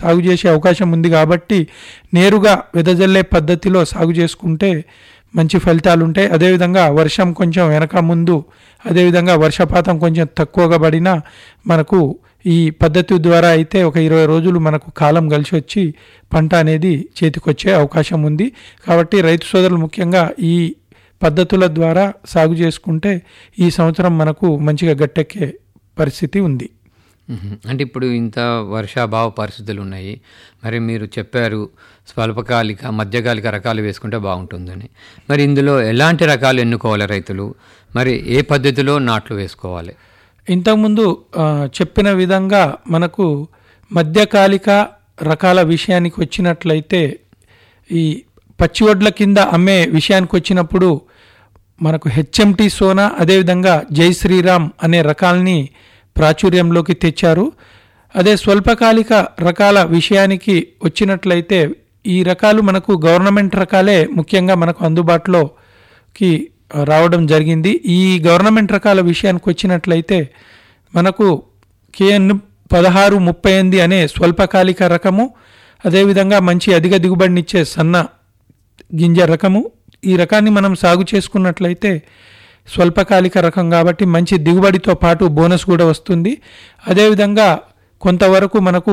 సాగు చేసే అవకాశం ఉంది కాబట్టి నేరుగా వెదజల్లే పద్ధతిలో సాగు చేసుకుంటే మంచి ఫలితాలు ఉంటాయి అదేవిధంగా వర్షం కొంచెం వెనక ముందు అదేవిధంగా వర్షపాతం కొంచెం తక్కువగా పడినా మనకు ఈ పద్ధతి ద్వారా అయితే ఒక ఇరవై రోజులు మనకు కాలం కలిసి వచ్చి పంట అనేది చేతికొచ్చే అవకాశం ఉంది కాబట్టి రైతు సోదరులు ముఖ్యంగా ఈ పద్ధతుల ద్వారా సాగు చేసుకుంటే ఈ సంవత్సరం మనకు మంచిగా గట్టెక్కే పరిస్థితి ఉంది మ్మ్. అంటే ఇప్పుడు ఇంత వర్షాభావ పరిస్థితులు ఉన్నాయి మరి మీరు చెప్పారు స్వల్పకాలిక మధ్యకాలిక రకాలు వేసుకుంటే బాగుంటుందని మరి ఇందులో ఎలాంటి రకాలు ఎన్నుకోవాలి రైతులు మరి ఏ పద్ధతిలో నాట్లు వేసుకోవాలి ఇంతకుముందు ఆ, చెప్పిన విధంగా మనకు మధ్యకాలిక రకాల విషయానికి వచ్చినట్లయితే ఈ పచ్చి వడ్ల కింద అమ్మే విషయానికి వచ్చినప్పుడు మనకు హెచ్ఎంటి సోనా అదేవిధంగా జై శ్రీరామ్ అనే రకాలని ప్రాచుర్యంలోకి తెచ్చారు అదే స్వల్పకాలిక రకాల విషయానికి వచ్చినట్లయితే ఈ రకాలు మనకు గవర్నమెంట్ రకాలే ముఖ్యంగా మనకు అందుబాటులోకి రావడం జరిగింది ఈ గవర్నమెంట్ రకాల విషయానికి వచ్చినట్లయితే మనకు కేఎన్ పదహారు ముప్పై ఎనిమిది అనే స్వల్పకాలిక రకము అదేవిధంగా మంచి అధిక దిగుబడినిచ్చే సన్న గింజ రకము ఈ రకాన్ని మనం సాగు చేసుకున్నట్లయితే స్వల్పకాలిక రకం కాబట్టి మంచి దిగుబడితో పాటు బోనస్ కూడా వస్తుంది అదేవిధంగా కొంతవరకు మనకు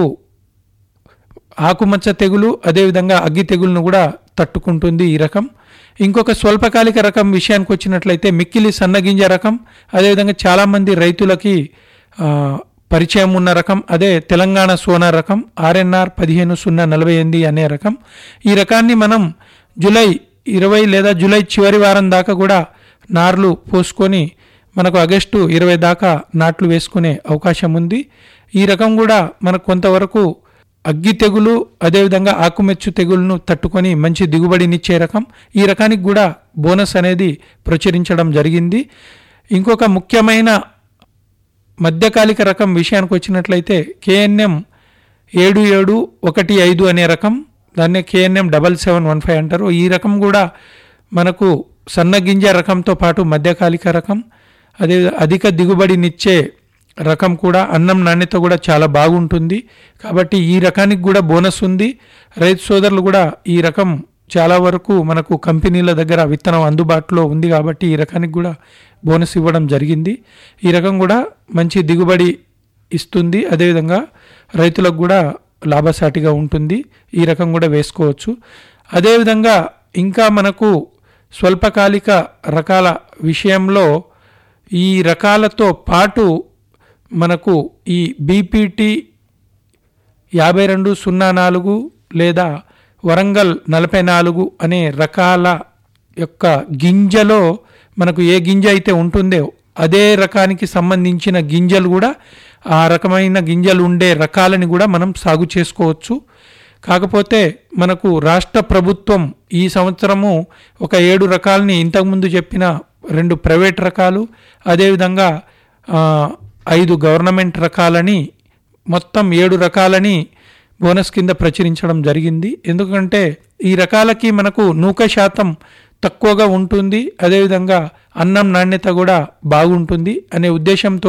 ఆకుమచ్చ తెగులు అదేవిధంగా అగ్గి తెగులను కూడా తట్టుకుంటుంది ఈ రకం ఇంకొక స్వల్పకాలిక రకం విషయానికి వచ్చినట్లయితే మిక్కిలి సన్నగింజ రకం అదేవిధంగా చాలామంది రైతులకి ఆ, పరిచయం ఉన్న రకం అదే తెలంగాణ సోనా రకం ఆర్ఎన్ఆర్ పదిహేను సున్నా నలభై ఎనిమిది అనే రకం ఈ రకాన్ని మనం జూలై ఇరవై లేదా జూలై చివరి వారం దాకా కూడా నార్లు పోసుకొని మనకు ఆగస్టు ఇరవై దాకా నాట్లు వేసుకునే అవకాశం ఉంది ఈ రకం కూడా మనకు కొంతవరకు అగ్గి తెగులు అదేవిధంగా ఆకుమెచ్చు తెగులను తట్టుకొని మంచి దిగుబడినిచ్చే రకం ఈ రకానికి కూడా బోనస్ అనేది ప్రచురించడం జరిగింది ఇంకొక ముఖ్యమైన మధ్యకాలిక రకం విషయానికి వచ్చినట్లయితే కేఎన్ఎం ఏడు ఏడు ఒకటి ఐదు అనే రకం దాన్నే K N M double seven one five అంటారు ఈ రకం కూడా మనకు సన్నగింజ రకంతో పాటు మధ్యకాలిక రకం అదే అధిక దిగుబడినిచ్చే రకం కూడా అన్నం నాణ్యత కూడా చాలా బాగుంటుంది కాబట్టి ఈ రకానికి కూడా బోనస్ ఉంది రైతు సోదరులు కూడా ఈ రకం చాలా వరకు మనకు కంపెనీల దగ్గర విత్తనం అందుబాటులో ఉంది కాబట్టి ఈ రకానికి కూడా బోనస్ ఇవ్వడం జరిగింది ఈ రకం కూడా మంచి దిగుబడి ఇస్తుంది అదేవిధంగా రైతులకు కూడా లాభసాటిగా ఉంటుంది ఈ రకం కూడా వేసుకోవచ్చు అదేవిధంగా ఇంకా మనకు స్వల్పకాలిక రకాల విషయంలో ఈ రకాలతో పాటు మనకు ఈ బీపీటీ యాభై రెండు సున్నా నాలుగు లేదా వరంగల్ నలభై నాలుగు అనే రకాల యొక్క గింజలో మనకు ఏ గింజ అయితే ఉంటుందో అదే రకానికి సంబంధించిన గింజలు కూడా ఆ రకమైన గింజలు ఉండే రకాలని కూడా మనం సాగు చేసుకోవచ్చు కాకపోతే మనకు రాష్ట్ర ప్రభుత్వం ఈ సంవత్సరము ఒక ఏడు రకాలని ఇంతకుముందు చెప్పిన రెండు ప్రైవేట్ రకాలు అదేవిధంగా ఆ, ఐదు గవర్నమెంట్ రకాలని మొత్తం ఏడు రకాలని బోనస్ కింద ప్రచురించడం జరిగింది ఎందుకంటే ఈ రకాలకి మనకు నూక శాతం తక్కువగా ఉంటుంది అదేవిధంగా అన్నం నాణ్యత కూడా బాగుంటుంది అనే ఉద్దేశంతో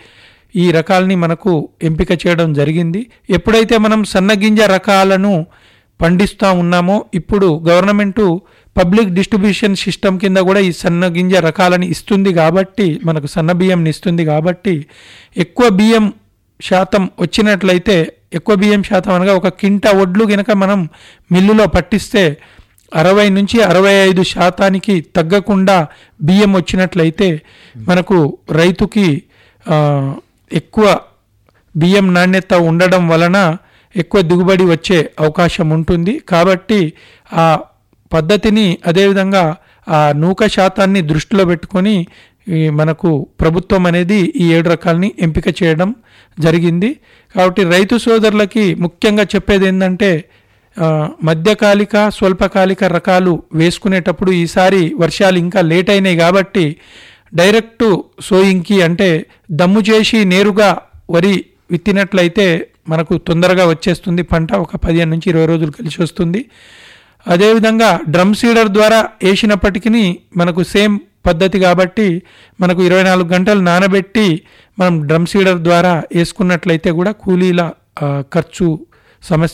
ఈ రకాలని మనకు ఎంపిక చేయడం జరిగింది ఎప్పుడైతే మనం సన్నగింజ రకాలను పండిస్తూ ఉన్నామో ఇప్పుడు గవర్నమెంటు పబ్లిక్ డిస్ట్రిబ్యూషన్ సిస్టమ్ కింద కూడా ఈ సన్న గింజ రకాలని ఇస్తుంది కాబట్టి మనకు సన్న బియ్యంని ఇస్తుంది కాబట్టి ఎక్కువ బియ్యం శాతం వచ్చినట్లయితే ఎక్కువ బియ్యం శాతం అనగా ఒక కింట ఒడ్లు గనక మనం మిల్లులో పట్టిస్తే అరవై నుంచి అరవై ఐదు శాతానికి తగ్గకుండా బియ్యం వచ్చినట్లయితే మనకు రైతుకి ఆ, ఎక్కువ బియ్యం నాణ్యత ఉండడం వలన ఎక్కువ దిగుబడి వచ్చే అవకాశం ఉంటుంది కాబట్టి ఆ పద్ధతిని అదేవిధంగా ఆ నూక శాతాన్ని దృష్టిలో పెట్టుకొని ఈ మనకు ప్రభుత్వం అనేది ఈ ఏడు రకాలని ఎంపిక చేయడం జరిగింది కాబట్టి రైతు సోదరులకి ముఖ్యంగా చెప్పేది ఏంటంటే ఆ, మధ్యకాలిక స్వల్పకాలిక రకాలు వేసుకునేటప్పుడు ఈసారి వర్షాలు ఇంకా లేట్ అయినాయి కాబట్టి డైరెక్ట్ సోయింగ్కి అంటే దమ్ము చేసి నేరుగా వరి విత్తినట్లయితే మనకు తొందరగా వచ్చేస్తుంది పంట ఒక పదిహేను నుంచి ఇరవై రోజులు కలిసి వస్తుంది అదేవిధంగా డ్రమ్ సీడర్ ద్వారా వేసినప్పటికీ మనకు సేమ్ పద్ధతి కాబట్టి మనకు ఇరవై నాలుగు గంటలు నానబెట్టి మనం డ్రమ్ సీడర్ ద్వారా వేసుకున్నట్లయితే కూడా కూలీల ఆ, ఖర్చు సమస్య